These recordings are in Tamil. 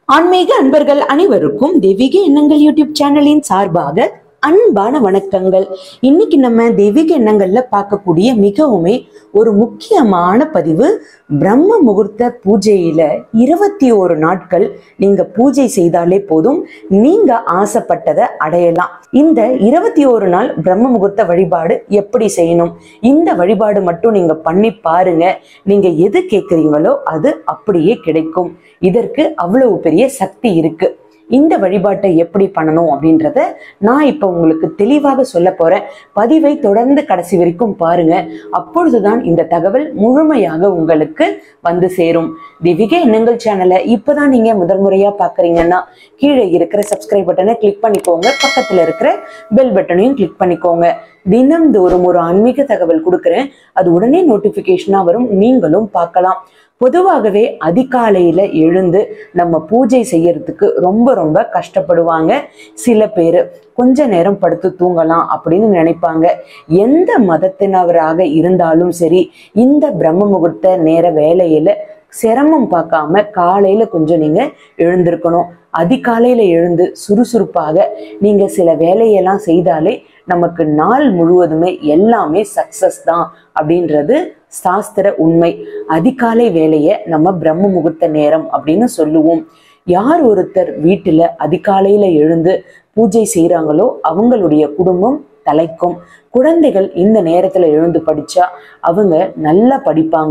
ஆன்மீக அன்பர்கள் அனைவருக்கும் தெய்வீக எண்ணங்கள் யூடியூப் சேனலின் சார்பாக அன்பான வணக்கங்கள் இன்னைக்கு நம்ம தெய்வீக எண்ணங்கள்ல பார்க்கக்கூடிய மிகவுமே ஒரு முக்கியமான பதிவு பிரம்ம முகூர்த்த பூஜையில இருபத்தி ஒரு நாட்கள் நீங்க பூஜை செய்தாலே போதும் நீங்க ஆசைப்பட்டதை அடையலாம் இந்த இருபத்தி ஒரு நாள் பிரம்ம முகூர்த்த வழிபாடு எப்படி செய்யணும் இந்த வழிபாடு மட்டும் நீங்க பண்ணி பாருங்க நீங்க எது கேட்குறீங்களோ அது அப்படியே கிடைக்கும் இதற்கு அவ்வளவு பெரிய சக்தி இருக்கு இந்த வழிபாட்டை எப்படி பண்ணணும் அப்படின்றத நான் இப்போ உங்களுக்கு தெளிவாக சொல்ல போறேன் பதிவை தொடர்ந்து கடைசி வரைக்கும் பாருங்க அப்பொழுதுதான் இந்த தகவல் முழுமையாக உங்களுக்கு வந்து சேரும் திவிக எண்ணங்கள் சேனலை இப்போதான் நீங்க முதல் முறையா பாக்குறீங்கன்னா கீழே இருக்கிற சப்ஸ்கிரைப் பட்டனை கிளிக் பண்ணிக்கோங்க பக்கத்துல இருக்கிற பெல் பட்டனையும் கிளிக் பண்ணிக்கோங்க தினம்தோறும் ஒரு ஆன்மீக தகவல் கொடுக்குறேன் அது உடனே நோட்டிபிகேஷனா வரும் நீங்களும் பார்க்கலாம் பொதுவாகவே அதிகாலையில எழுந்து நம்ம பூஜை செய்யறதுக்கு ரொம்ப ரொம்ப கஷ்டப்படுவாங்க சில பேர் கொஞ்ச நேரம் படுத்து தூங்கலாம் அப்படின்னு நினைப்பாங்க எந்த மதத்தினவராக இருந்தாலும் சரி இந்த பிரம்ம முகூர்த்த நேர வேலையில சிரமம் பார்க்காம காலையில கொஞ்சம் நீங்க எழுந்திருக்கணும் அதிகாலையில எழுந்து சுறுசுறுப்பாக நீங்க சில வேலையெல்லாம் செய்தாலே நமக்கு நாள் முழுவதுமே எல்லாமே சக்சஸ் தான் அப்படின்றது சாஸ்திர உண்மை அதிகாலை வேலையை நம்ம பிரம்ம முகூர்த்த நேரம் அப்படின்னு சொல்லுவோம் யார் ஒருத்தர் வீட்டுல அதிகாலையில எழுந்து பூஜை செய்றாங்களோ அவங்களுடைய குடும்பம் தலைக்கும் குழந்தைகள் இந்த நேரத்துல எழுந்து படிச்சா அவங்க நல்லா படிப்பாங்க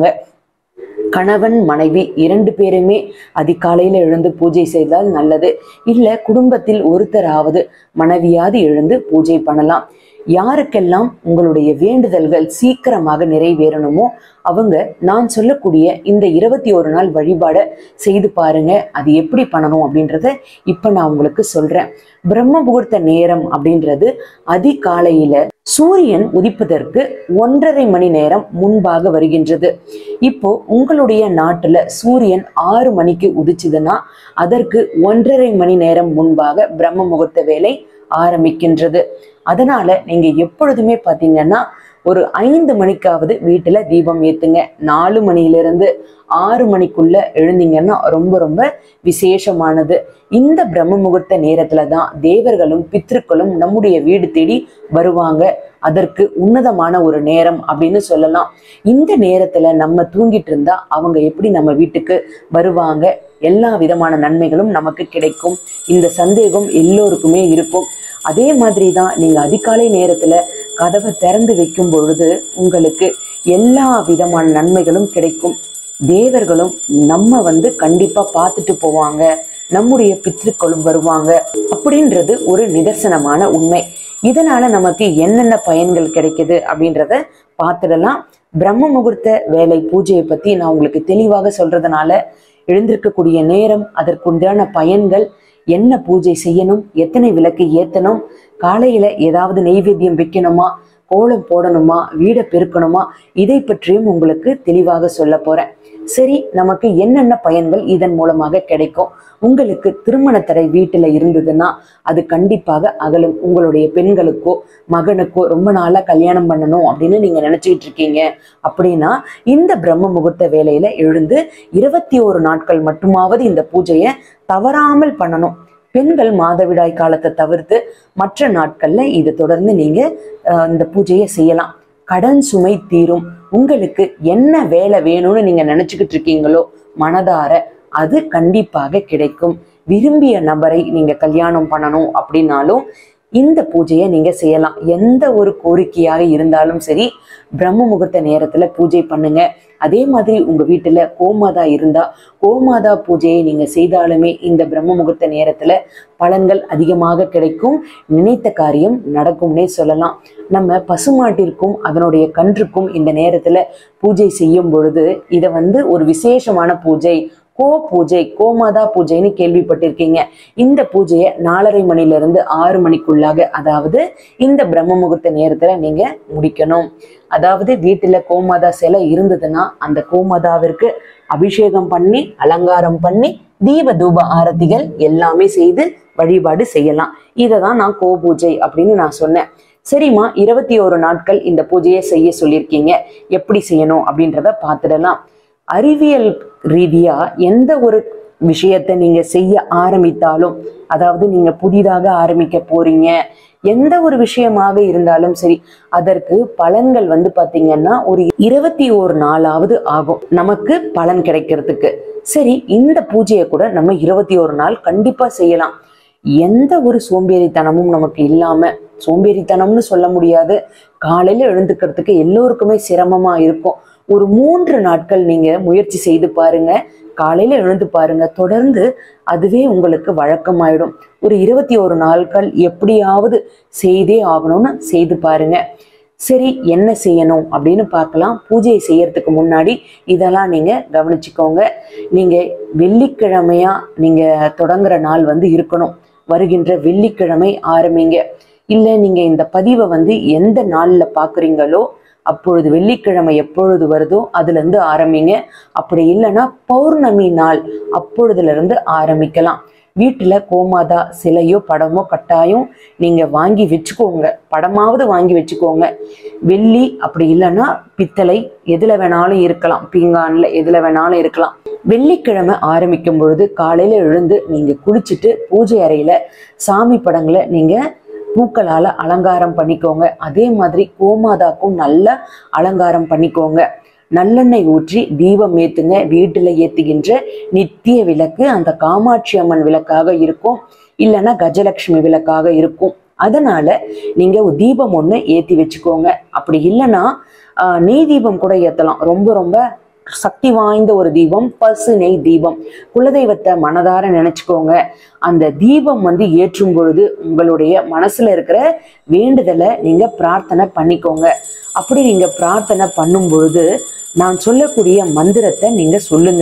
கணவன் மனைவி இரண்டு பேருமே அதிகாலையில எழுந்து பூஜை செய்தால் நல்லது இல்ல குடும்பத்தில் ஒருத்தராவது மனைவியாவது எழுந்து பூஜை பண்ணலாம் யாருக்கெல்லாம் உங்களுடைய வேண்டுதல்கள் சீக்கிரமாக நிறைவேறணுமோ அவங்க நான் சொல்லக்கூடிய இந்த இருபத்தி ஒரு நாள் வழிபாடை செய்து பாருங்க அது எப்படி பண்ணணும் அப்படின்றத இப்ப நான் உங்களுக்கு சொல்றேன் பிரம்ம முகூர்த்த நேரம் அப்படின்றது அதிகாலையில சூரியன் உதிப்பதற்கு ஒன்றரை மணி நேரம் முன்பாக வருகின்றது இப்போ உங்களுடைய நாட்டுல சூரியன் ஆறு மணிக்கு உதிச்சுதுன்னா அதற்கு ஒன்றரை மணி நேரம் முன்பாக பிரம்ம முகூர்த்த வேலை ஆரம்பிக்கின்றது அதனால நீங்க எப்பொழுதுமே பாத்தீங்கன்னா ஒரு ஐந்து மணிக்காவது வீட்டுல தீபம் ஏத்துங்க நாலு மணியிலிருந்து ஆறு மணிக்குள்ள எழுந்தீங்கன்னா ரொம்ப ரொம்ப விசேஷமானது இந்த பிரம்ம முகூர்த்த நேரத்துல தான் தேவர்களும் பித்ருக்களும் நம்முடைய வீடு தேடி வருவாங்க அதற்கு உன்னதமான ஒரு நேரம் அப்படின்னு சொல்லலாம் இந்த நேரத்துல நம்ம தூங்கிட்டு இருந்தா அவங்க எப்படி நம்ம வீட்டுக்கு வருவாங்க எல்லா விதமான நன்மைகளும் நமக்கு கிடைக்கும் இந்த சந்தேகம் எல்லோருக்குமே இருக்கும் அதே மாதிரி தான் நீங்க அதிகாலை நேரத்துல கதவை திறந்து வைக்கும் பொழுது உங்களுக்கு எல்லா விதமான நன்மைகளும் கிடைக்கும் தேவர்களும் நம்ம வந்து கண்டிப்பா பார்த்துட்டு போவாங்க நம்முடைய பித்ருக்களும் வருவாங்க அப்படின்றது ஒரு நிதர்சனமான உண்மை இதனால நமக்கு என்னென்ன பயன்கள் கிடைக்குது அப்படின்றத பார்த்துடலாம் பிரம்ம முகூர்த்த வேலை பூஜையை பத்தி நான் உங்களுக்கு தெளிவாக சொல்றதுனால எழுந்திருக்கக்கூடிய நேரம் அதற்குண்டான பயன்கள் என்ன பூஜை செய்யணும் எத்தனை விளக்கு ஏத்தணும் காலையில ஏதாவது நெய்வேத்தியம் வைக்கணுமா கோலம் போடணுமா வீடை பெருக்கணுமா இதை பற்றியும் உங்களுக்கு தெளிவாக சொல்ல போறேன் சரி நமக்கு என்னென்ன பயன்கள் இதன் மூலமாக கிடைக்கும் உங்களுக்கு திருமண தடை வீட்டுல இருந்ததுன்னா அது கண்டிப்பாக அகலும் உங்களுடைய பெண்களுக்கோ மகனுக்கோ ரொம்ப நாளா கல்யாணம் பண்ணணும் அப்படின்னு நீங்க நினைச்சிட்டு இருக்கீங்க அப்படின்னா இந்த பிரம்ம முகூர்த்த வேலையில எழுந்து இருபத்தி ஒரு நாட்கள் மட்டுமாவது இந்த பூஜையை தவறாமல் பண்ணணும் பெண்கள் மாதவிடாய் காலத்தை தவிர்த்து மற்ற நாட்கள்ல இது தொடர்ந்து நீங்க அஹ், இந்த பூஜையை செய்யலாம் கடன் சுமை தீரும் உங்களுக்கு என்ன வேலை வேணும்னு நீங்க நினைச்சுக்கிட்டு இருக்கீங்களோ மனதார அது கண்டிப்பாக கிடைக்கும் விரும்பிய நபரை நீங்க கல்யாணம் பண்ணணும் அப்படின்னாலும் இந்த பூஜையை நீங்க செய்யலாம் எந்த ஒரு கோரிக்கையாக இருந்தாலும் சரி பிரம்ம முகூர்த்த நேரத்துல பூஜை பண்ணுங்க அதே மாதிரி உங்க வீட்டுல கோமாதா இருந்தா கோமாதா பூஜையை நீங்க செய்தாலுமே இந்த பிரம்ம முகூர்த்த நேரத்துல பலன்கள் அதிகமாக கிடைக்கும் நினைத்த காரியம் நடக்கும்னே சொல்லலாம் நம்ம பசுமாட்டிற்கும் அதனுடைய கன்றுக்கும் இந்த நேரத்துல பூஜை செய்யும் பொழுது இதை வந்து ஒரு விசேஷமான பூஜை கோ பூஜை கோமாதா பூஜைன்னு கேள்விப்பட்டிருக்கீங்க இந்த பூஜையை நாலரை மணில இருந்து ஆறு மணிக்குள்ளாக அதாவது இந்த பிரம்ம முகூர்த்த நேரத்துல நீங்க முடிக்கணும் அதாவது வீட்டுல கோமாதா சிலை இருந்ததுன்னா அந்த கோமாதாவிற்கு அபிஷேகம் பண்ணி அலங்காரம் பண்ணி தீப தூப ஆரத்திகள் எல்லாமே செய்து வழிபாடு செய்யலாம் இதை தான் நான் கோ பூஜை அப்படின்னு நான் சொன்னேன் சரிம்மா இருபத்தி ஒரு நாட்கள் இந்த பூஜையை செய்ய சொல்லியிருக்கீங்க எப்படி செய்யணும் அப்படின்றத பார்த்துடலாம் அறிவியல் ரீதியா எந்த ஒரு விஷயத்தை நீங்க செய்ய ஆரம்பித்தாலும் அதாவது நீங்க புதிதாக ஆரம்பிக்க போறீங்க எந்த ஒரு விஷயமாக இருந்தாலும் சரி அதற்கு பலன்கள் வந்து பாத்தீங்கன்னா ஒரு இருபத்தி ஒரு நாளாவது ஆகும் நமக்கு பலன் கிடைக்கிறதுக்கு சரி இந்த பூஜையை கூட நம்ம இருபத்தி ஒரு நாள் கண்டிப்பா செய்யலாம் எந்த ஒரு சோம்பேறித்தனமும் நமக்கு இல்லாம சோம்பேறித்தனம்னு சொல்ல முடியாது காலையில எழுந்துக்கிறதுக்கு எல்லோருக்குமே சிரமமா இருக்கும் ஒரு மூன்று நாட்கள் நீங்க முயற்சி செய்து பாருங்க காலையில எழுந்து பாருங்க தொடர்ந்து அதுவே உங்களுக்கு வழக்கமாயிடும் ஒரு இருபத்தி ஒரு நாட்கள் எப்படியாவது செய்தே ஆகணும்னு செய்து பாருங்க சரி என்ன செய்யணும் அப்படின்னு பார்க்கலாம் பூஜையை செய்யறதுக்கு முன்னாடி இதெல்லாம் நீங்க கவனிச்சுக்கோங்க நீங்க வெள்ளிக்கிழமையா நீங்க தொடங்குற நாள் வந்து இருக்கணும் வருகின்ற வெள்ளிக்கிழமை ஆரம்பிங்க இல்லை நீங்க இந்த பதிவை வந்து எந்த நாள்ல பாக்குறீங்களோ அப்பொழுது வெள்ளிக்கிழமை எப்பொழுது வருதோ அதுல இருந்து ஆரம்பிங்க அப்படி இல்லைன்னா பௌர்ணமி நாள் அப்பொழுதுல இருந்து ஆரம்பிக்கலாம் வீட்டுல கோமாதா சிலையோ படமோ கட்டாயம் நீங்க வாங்கி வச்சுக்கோங்க படமாவது வாங்கி வச்சுக்கோங்க வெள்ளி அப்படி இல்லைன்னா பித்தளை எதுல வேணாலும் இருக்கலாம் பீங்கான்ல எதுல வேணாலும் இருக்கலாம் வெள்ளிக்கிழமை ஆரம்பிக்கும் பொழுது காலையில எழுந்து நீங்க குளிச்சுட்டு பூஜை அறையில சாமி படங்களை நீங்க பூக்களால அலங்காரம் பண்ணிக்கோங்க அதே மாதிரி கோமாதாக்கும் நல்ல அலங்காரம் பண்ணிக்கோங்க நல்லெண்ணெய் ஊற்றி தீபம் ஏத்துங்க வீட்டுல ஏத்துகின்ற நித்திய விளக்கு அந்த காமாட்சி அம்மன் விளக்காக இருக்கும் இல்லைன்னா கஜலட்சுமி விளக்காக இருக்கும் அதனால நீங்க ஒரு தீபம் ஒண்ணு ஏத்தி வச்சுக்கோங்க அப்படி இல்லைன்னா ஆஹ், நெய் தீபம் கூட ஏத்தலாம் ரொம்ப ரொம்ப சக்தி வாய்ந்த ஒரு தீபம் பசு நெய் தீபம் குலதெய்வத்தை மனதார நினைச்சுக்கோங்க அந்த தீபம் வந்து ஏற்றும் பொழுது உங்களுடைய மனசுல இருக்கிற வேண்டுதலை நீங்க பிரார்த்தனை பண்ணிக்கோங்க அப்படி நீங்க பிரார்த்தனை பண்ணும் பொழுது நான் சொல்லக்கூடிய மந்திரத்தை நீங்க சொல்லுங்க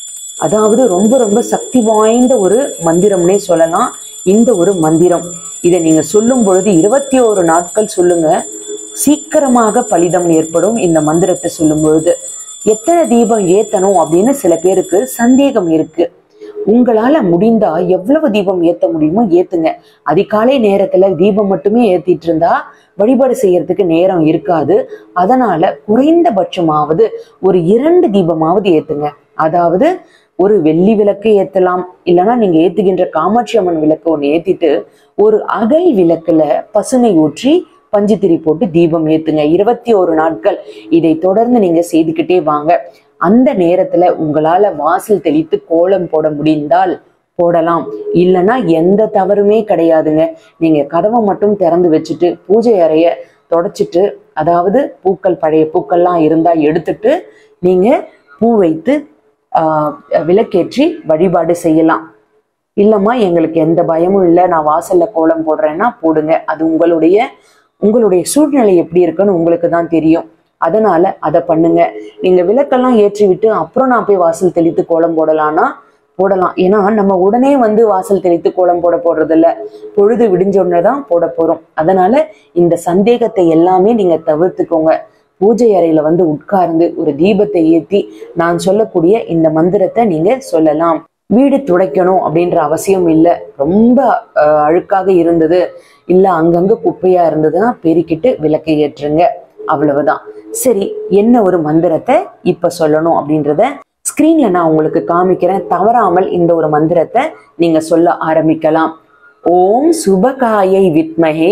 அதாவது ரொம்ப ரொம்ப சக்தி வாய்ந்த ஒரு மந்திரம்னே சொல்லலாம் இந்த ஒரு மந்திரம் இதை நீங்க சொல்லும் பொழுது இருபத்தி ஓரு நாட்கள் சொல்லுங்க சீக்கிரமாக பலிதம் ஏற்படும் இந்த மந்திரத்தை சொல்லும் பொழுது எத்தனை தீபம் ஏத்தணும் அப்படின்னு சில பேருக்கு சந்தேகம் இருக்கு உங்களால முடிந்தா எவ்வளவு தீபம் ஏத்த முடியுமோ ஏத்துங்க அதிகாலை நேரத்துல தீபம் மட்டுமே ஏத்திட்டு இருந்தா வழிபாடு செய்யறதுக்கு நேரம் இருக்காது அதனால குறைந்தபட்சமாவது ஒரு இரண்டு தீபமாவது ஏத்துங்க அதாவது ஒரு வெள்ளி விளக்கு ஏத்தலாம் இல்லைன்னா நீங்க ஏத்துகின்ற காமாட்சி அம்மன் விளக்கு ஒன்று ஏத்திட்டு ஒரு அகல் விளக்குல பசுனை ஊற்றி பஞ்சுத்திரி போட்டு தீபம் ஏத்துங்க இருபத்தி ஒரு நாட்கள் இதை தொடர்ந்து நீங்க செய்துக்கிட்டே வாங்க அந்த நேரத்துல உங்களால வாசல் தெளித்து கோலம் போட முடிந்தால் போடலாம் இல்லைன்னா எந்த தவறுமே கிடையாதுங்க நீங்க கதவை மட்டும் திறந்து வச்சுட்டு பூஜை அறைய தொடச்சிட்டு அதாவது பூக்கள் பழைய பூக்கள்லாம் இருந்தா எடுத்துட்டு நீங்க பூ வைத்து ஆஹ், விளக்கேற்றி வழிபாடு செய்யலாம் இல்லம்மா எங்களுக்கு எந்த பயமும் இல்லை நான் வாசல்ல கோலம் போடுறேன்னா போடுங்க அது உங்களுடைய உங்களுடைய சூழ்நிலை எப்படி இருக்குன்னு உங்களுக்கு தான் தெரியும் அதனால அதை பண்ணுங்க நீங்க விளக்கெல்லாம் ஏற்றி விட்டு அப்புறம் நான் போய் வாசல் தெளித்து கோலம் போடலாம்னா போடலாம் ஏன்னா நம்ம உடனே வந்து வாசல் தெளித்து கோலம் போட போடுறது இல்ல பொழுது விடிஞ்ச தான் போட போறோம் அதனால இந்த சந்தேகத்தை எல்லாமே நீங்க தவிர்த்துக்கோங்க பூஜை அறையில வந்து உட்கார்ந்து ஒரு தீபத்தை ஏத்தி நான் சொல்லக்கூடிய இந்த மந்திரத்தை நீங்க சொல்லலாம் வீடு துடைக்கணும் அப்படின்ற அவசியம் இல்லை ரொம்ப அஹ், அழுக்காக இருந்தது இல்ல அங்கங்க குப்பையா இருந்ததுன்னா பெருக்கிட்டு விளக்கை ஏற்றுங்க அவ்வளவுதான் சரி என்ன ஒரு மந்திரத்தை இப்ப சொல்லணும் அப்படின்றத ஸ்கிரீன்ல நான் உங்களுக்கு காமிக்கிறேன் தவறாமல் இந்த ஒரு மந்திரத்தை நீங்க சொல்ல ஆரம்பிக்கலாம் ஓம் சுபகாயை வித்மகே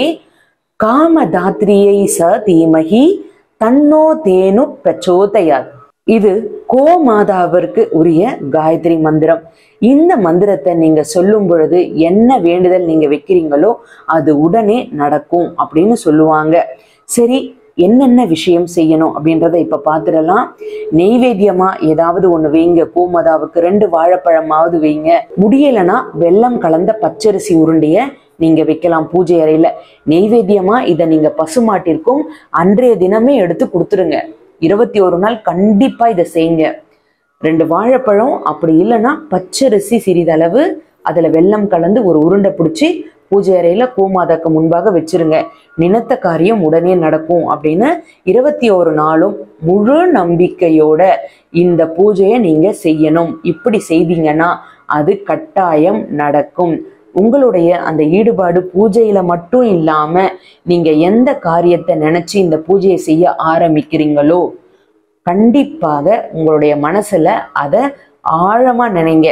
காமதாத்ரியை ச தீமகி தன்னோ தேனு பிரச்சோதயாத் இது கோமாதாவிற்கு உரிய காயத்ரி மந்திரம் இந்த மந்திரத்தை நீங்க சொல்லும் பொழுது என்ன வேண்டுதல் நீங்க வைக்கிறீங்களோ அது உடனே நடக்கும் அப்படின்னு சொல்லுவாங்க சரி என்னென்ன விஷயம் செய்யணும் அப்படின்றத இப்ப பார்த்துடலாம் நெய்வேத்தியமா ஏதாவது ஒண்ணு வைங்க கோமாதாவுக்கு ரெண்டு வாழைப்பழமாவது வைங்க முடியலைன்னா வெல்லம் கலந்த பச்சரிசி உருண்டைய நீங்க வைக்கலாம் பூஜை அறையில நெய்வேத்தியமா இதை நீங்க பசுமாட்டிற்கும் அன்றைய தினமே எடுத்து கொடுத்துருங்க இருபத்தி ஒரு நாள் கண்டிப்பா இதை செய்யுங்க ரெண்டு வாழைப்பழம் அப்படி இல்லைன்னா பச்சரிசி சிறிதளவு அதுல வெல்லம் கலந்து ஒரு உருண்டை பிடிச்சி பூஜை அறையில கோமாதாக்கு முன்பாக வச்சிருங்க நினைத்த காரியம் உடனே நடக்கும் அப்படின்னு இருபத்தி ஒரு நாளும் முழு நம்பிக்கையோட இந்த பூஜையை நீங்க செய்யணும் இப்படி செய்தீங்கன்னா அது கட்டாயம் நடக்கும் உங்களுடைய அந்த ஈடுபாடு பூஜையில மட்டும் இல்லாம நீங்க எந்த காரியத்தை நினைச்சு இந்த பூஜையை செய்ய ஆரம்பிக்கிறீங்களோ கண்டிப்பாக உங்களுடைய மனசுல அதை ஆழமா நினைங்க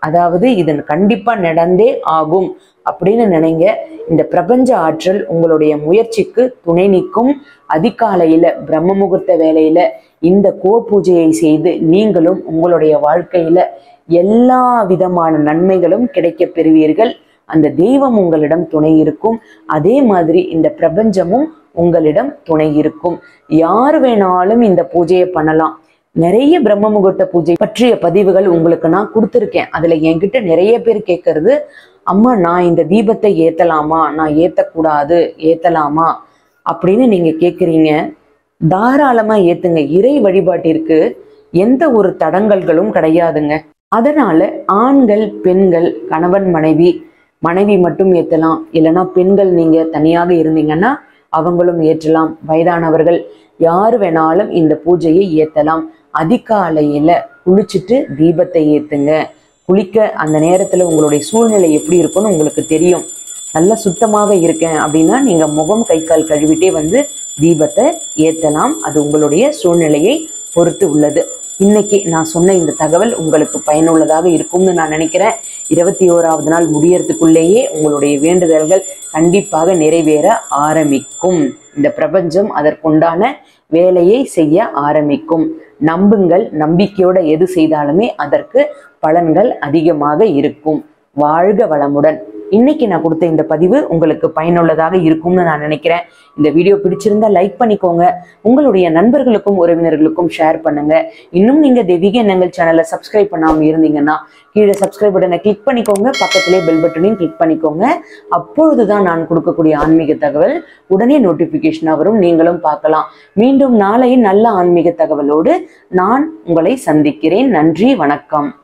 அதாவது இது கண்டிப்பா நடந்தே ஆகும் அப்படின்னு நினைங்க இந்த பிரபஞ்ச ஆற்றல் உங்களுடைய முயற்சிக்கு துணை நிற்கும் அதிகாலையில பிரம்ம முகூர்த்த வேலையில இந்த கோ பூஜையை செய்து நீங்களும் உங்களுடைய வாழ்க்கையில எல்லா விதமான நன்மைகளும் கிடைக்க பெறுவீர்கள் அந்த தெய்வம் உங்களிடம் துணை இருக்கும் அதே மாதிரி இந்த பிரபஞ்சமும் உங்களிடம் துணை இருக்கும் யார் வேணாலும் இந்த பூஜையை பண்ணலாம் நிறைய பிரம்ம முகூர்த்த பூஜை பற்றிய பதிவுகள் உங்களுக்கு நான் கொடுத்துருக்கேன் அதுல என்கிட்ட நிறைய பேர் கேட்கறது அம்மா நான் இந்த தீபத்தை ஏத்தலாமா நான் ஏத்தக்கூடாது ஏத்தலாமா அப்படின்னு நீங்க கேக்குறீங்க தாராளமா ஏத்துங்க இறை வழிபாட்டிற்கு எந்த ஒரு தடங்கல்களும் கிடையாதுங்க அதனால ஆண்கள் பெண்கள் கணவன் மனைவி மனைவி மட்டும் ஏத்தலாம் இல்லைன்னா பெண்கள் நீங்க தனியாக இருந்தீங்கன்னா அவங்களும் ஏற்றலாம் வயதானவர்கள் யார் வேணாலும் இந்த பூஜையை ஏத்தலாம் அதிகாலையில குளிச்சுட்டு தீபத்தை ஏத்துங்க குளிக்க அந்த நேரத்துல உங்களுடைய சூழ்நிலை எப்படி இருக்கும்னு உங்களுக்கு தெரியும் நல்லா சுத்தமாக இருக்கேன் அப்படின்னா நீங்க முகம் கை கால் கழுவிட்டே வந்து தீபத்தை ஏத்தலாம் அது உங்களுடைய சூழ்நிலையை பொறுத்து உள்ளது இன்னைக்கு நான் சொன்ன இந்த தகவல் உங்களுக்கு பயனுள்ளதாக இருக்கும்னு நான் நினைக்கிறேன் இருபத்தி ஓராவது நாள் முடியறதுக்குள்ளேயே உங்களுடைய வேண்டுதல்கள் கண்டிப்பாக நிறைவேற ஆரம்பிக்கும் இந்த பிரபஞ்சம் அதற்குண்டான வேலையை செய்ய ஆரம்பிக்கும் நம்புங்கள் நம்பிக்கையோட எது செய்தாலுமே அதற்கு பலன்கள் அதிகமாக இருக்கும் வாழ்க வளமுடன் இன்னைக்கு நான் கொடுத்த இந்த பதிவு உங்களுக்கு பயனுள்ளதாக இருக்கும்னு நான் நினைக்கிறேன் இந்த வீடியோ பிடிச்சிருந்தா லைக் பண்ணிக்கோங்க உங்களுடைய நண்பர்களுக்கும் உறவினர்களுக்கும் ஷேர் பண்ணுங்க இன்னும் நீங்க தெய்வீக எண்ணங்கள் சேனலை சப்ஸ்கிரைப் பண்ணாம இருந்தீங்கன்னா கீழே சப்ஸ்கிரைப் பட்டனை கிளிக் பண்ணிக்கோங்க பக்கத்திலே பெல் பட்டனையும் கிளிக் பண்ணிக்கோங்க அப்பொழுதுதான் நான் கொடுக்கக்கூடிய ஆன்மீக தகவல் உடனே நோட்டிபிகேஷனாக வரும் நீங்களும் பார்க்கலாம் மீண்டும் நாளை நல்ல ஆன்மீக தகவலோடு நான் உங்களை சந்திக்கிறேன் நன்றி வணக்கம்